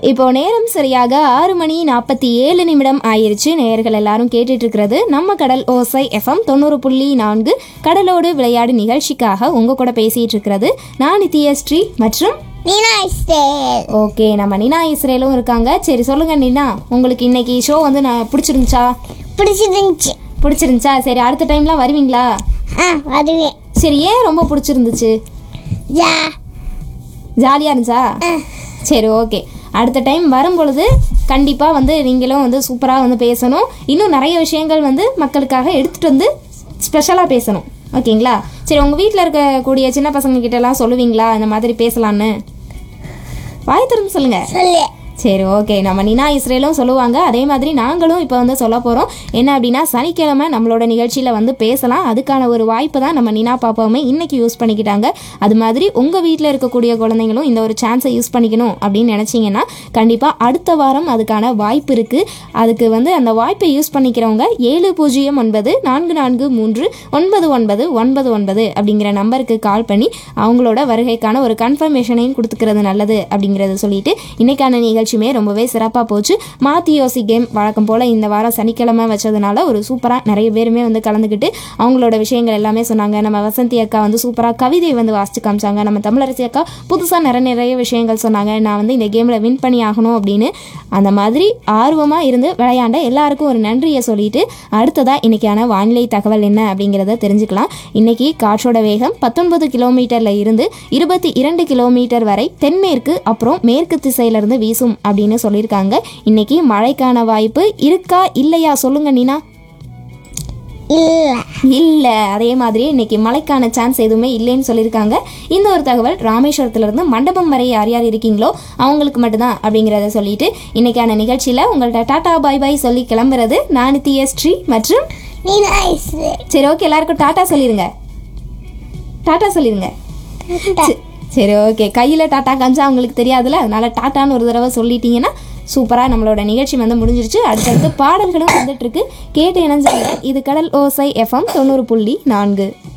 இப்போ நேரம் சரியாக ஆறு மணி நாற்பத்தி ஏழு நிமிடம் ஆயிருச்சு நேயர்கள் எல்லாரும் கேட்டுட்டு இருக்கிறது நம்ம கடல் ஓசை எஃப்எம் தொண்ணூறு புள்ளி நான்கு கடலோடு விளையாடு நிகழ்ச்சிக்காக உங்க கூட பேசிட்டு இருக்கிறது நான் நித்யஸ்ரீ மற்றும் நீனா இஸ்ரேல் ஓகே நம்ம நினா இஸ்ரேலும் இருக்காங்க சரி சொல்லுங்க நினா உங்களுக்கு இன்னைக்கு ஷோ வந்து நான் பிடிச்சிருந்துச்சா பிடிச்சிருந்துச்சு பிடிச்சிருந்துச்சா சரி அடுத்த டைம்லாம் வருவீங்களா ஆ வருவேன் சரி ஏன் ரொம்ப பிடிச்சிருந்துச்சு யா ஜாலியாக இருந்துச்சா சரி ஓகே அடுத்த டைம் வரும்பொழுது கண்டிப்பாக வந்து நீங்களும் வந்து சூப்பராக வந்து பேசணும் இன்னும் நிறைய விஷயங்கள் வந்து மக்களுக்காக எடுத்துகிட்டு வந்து ஸ்பெஷலாக பேசணும் ஓகேங்களா சரி உங்கள் வீட்டில் இருக்கக்கூடிய சின்ன பசங்க கிட்ட எல்லாம் சொல்லுவீங்களா இந்த மாதிரி பேசலான்னு வாய் திறந்து சொல்லுங்கள் சொல்லு சரி ஓகே நம்ம நினா இஸ்ரேலும் சொல்லுவாங்க அதே மாதிரி நாங்களும் இப்போ வந்து சொல்ல போகிறோம் என்ன அப்படின்னா சனிக்கிழமை நம்மளோட நிகழ்ச்சியில் வந்து பேசலாம் அதுக்கான ஒரு வாய்ப்பு தான் நம்ம நினா பாப்பாவுமே இன்னைக்கு யூஸ் பண்ணிக்கிட்டாங்க அது மாதிரி உங்கள் வீட்டில் இருக்கக்கூடிய குழந்தைங்களும் இந்த ஒரு சான்ஸை யூஸ் பண்ணிக்கணும் அப்படின்னு நினச்சிங்கன்னா கண்டிப்பாக அடுத்த வாரம் அதுக்கான வாய்ப்பு இருக்குது அதுக்கு வந்து அந்த வாய்ப்பை யூஸ் பண்ணிக்கிறவங்க ஏழு பூஜ்ஜியம் ஒன்பது நான்கு நான்கு மூன்று ஒன்பது ஒன்பது ஒன்பது ஒன்பது அப்படிங்கிற நம்பருக்கு கால் பண்ணி அவங்களோட வருகைக்கான ஒரு கன்ஃபர்மேஷனையும் கொடுத்துக்கிறது நல்லது அப்படிங்கிறத சொல்லிட்டு இன்னைக்கான நிகழ்ச்சியுமே ரொம்பவே சிறப்பாக போச்சு மாத்தி யோசி கேம் வழக்கம் போல் இந்த வாரம் சனிக்கிழமை வச்சதுனால ஒரு சூப்பராக நிறைய பேருமே வந்து கலந்துக்கிட்டு அவங்களோட விஷயங்கள் எல்லாமே சொன்னாங்க நம்ம வசந்தி அக்கா வந்து சூப்பராக கவிதை வந்து வாசிச்சு காமிச்சாங்க நம்ம தமிழரசி அக்கா புதுசாக நிறைய நிறைய விஷயங்கள் சொன்னாங்க நான் வந்து இந்த கேமில் வின் பண்ணி ஆகணும் அப்படின்னு அந்த மாதிரி ஆர்வமாக இருந்து விளையாண்ட எல்லாருக்கும் ஒரு நன்றியை சொல்லிட்டு அடுத்ததாக இன்னைக்கான வானிலை தகவல் என்ன அப்படிங்கிறத தெரிஞ்சுக்கலாம் இன்னைக்கு காற்றோட வேகம் பத்தொன்பது கிலோமீட்டரில் இருந்து இருபத்தி இரண்டு கிலோமீட்டர் வரை தென்மேற்கு அப்புறம் மேற்கு திசையிலிருந்து வீசும் அப்படின்னு சொல்லியிருக்காங்க இன்னைக்கு மழைக்கான வாய்ப்பு இருக்கா இல்லையா சொல்லுங்க நீனா இல்ல இல்லை அதே மாதிரி இன்னைக்கு மழைக்கான சான்ஸ் எதுவுமே இல்லைன்னு சொல்லியிருக்காங்க இந்த ஒரு தகவல் ராமேஸ்வரத்துலேருந்து மண்டபம் வரை யார் யார் இருக்கீங்களோ அவங்களுக்கு மட்டும்தான் அப்படிங்கிறத சொல்லிட்டு இன்னைக்கான நிகழ்ச்சியில் உங்கள்கிட்ட டாடா பாய் பாய் சொல்லி கிளம்புறது நான் ஸ்ரீ மற்றும் நீனா இஸ்ரேல் சரி ஓகே எல்லாருக்கும் டாட்டா சொல்லிடுங்க டாட்டா சொல்லிடுங்க சரி, சரி ஓகே கையில் டாட்டா காமிச்சா அவங்களுக்கு தெரியாதுல்ல அதனால டாட்டான்னு ஒரு தடவை சொல்லிட்டீங்கன்னா சூப்பராக நம்மளோட நிகழ்ச்சி வந்து முடிஞ்சிருச்சு அடுத்தடுத்து பாடல்களும் வந்துட்டு இருக்கு கேட்டு இணைஞ்சாங்க இது கடல் ஓசை எஃப்எம் தொண்ணூறு புள்ளி நான்கு